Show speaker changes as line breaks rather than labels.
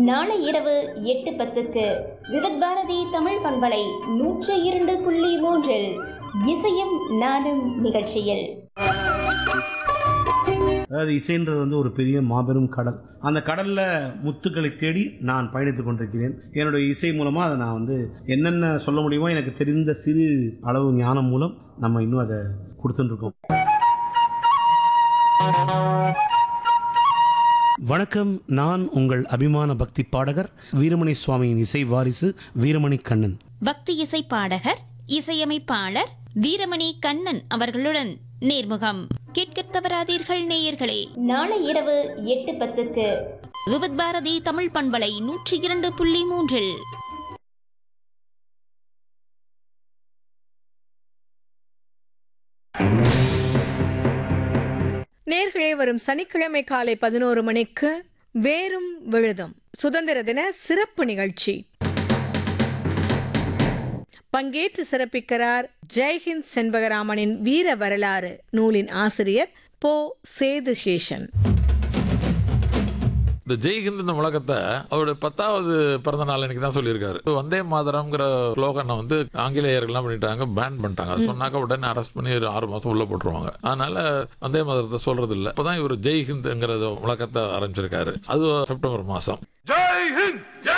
நாளை இரவு எட்டு பத்துக்கு விவத் பாரதி தமிழ் பண்பலை நூற்று இரண்டு புள்ளி மூன்றில் இசையும் நானும் நிகழ்ச்சியில்
அதாவது இசைன்றது வந்து ஒரு பெரிய மாபெரும் கடல் அந்த கடல்ல முத்துக்களை தேடி நான் பயணித்துக் கொண்டிருக்கிறேன் என்னுடைய இசை மூலமா அதை நான் வந்து என்னென்ன சொல்ல முடியுமோ எனக்கு தெரிந்த சிறு அளவு ஞானம் மூலம் நம்ம இன்னும் அதை கொடுத்துட்டு இருக்கோம் வணக்கம் நான் உங்கள் அபிமான பக்தி பாடகர் வீரமணி சுவாமியின் இசை வாரிசு வீரமணி கண்ணன்
பக்தி இசை பாடகர் இசையமைப்பாளர் வீரமணி கண்ணன் அவர்களுடன் நேர்முகம் கேட்கத் தவறாதீர்கள் நேயர்களே
நாளை இரவு எட்டு பத்துக்கு
விவித் பாரதி தமிழ் பண்பலை நூற்றி இரண்டு புள்ளி மூன்றில்
நேர்களே வரும் சனிக்கிழமை காலை பதினோரு மணிக்கு வேரும் விழுதும் சுதந்திர தின சிறப்பு நிகழ்ச்சி பங்கேற்று சிறப்பிக்கிறார் ஜெய்ஹிந்த் செண்பகராமனின் வீர வரலாறு நூலின் ஆசிரியர் போ சேது சேஷன்
இந்த ஜெய்ஹிந்த் இந்த முழக்கத்தை அவருடைய பத்தாவது பிறந்த நாள் அன்னைக்கு தான் சொல்லியிருக்காரு வந்தே மாதரம்ங்கிற ஸ்லோகனை வந்து ஆங்கிலேயர்கள்லாம் பண்ணிட்டாங்க பேன் பண்ணிட்டாங்க அது சொன்னாக்க உடனே அரெஸ்ட் பண்ணி ஒரு ஆறு மாசம் உள்ள போட்டுருவாங்க அதனால வந்தே மாதரத்தை சொல்றது இல்லை அப்பதான் இவர் ஜெய்ஹிந்த்ங்கிற முழக்கத்தை ஆரம்பிச்சிருக்காரு அது செப்டம்பர் மாசம்
ஜெய் ஹிந்த்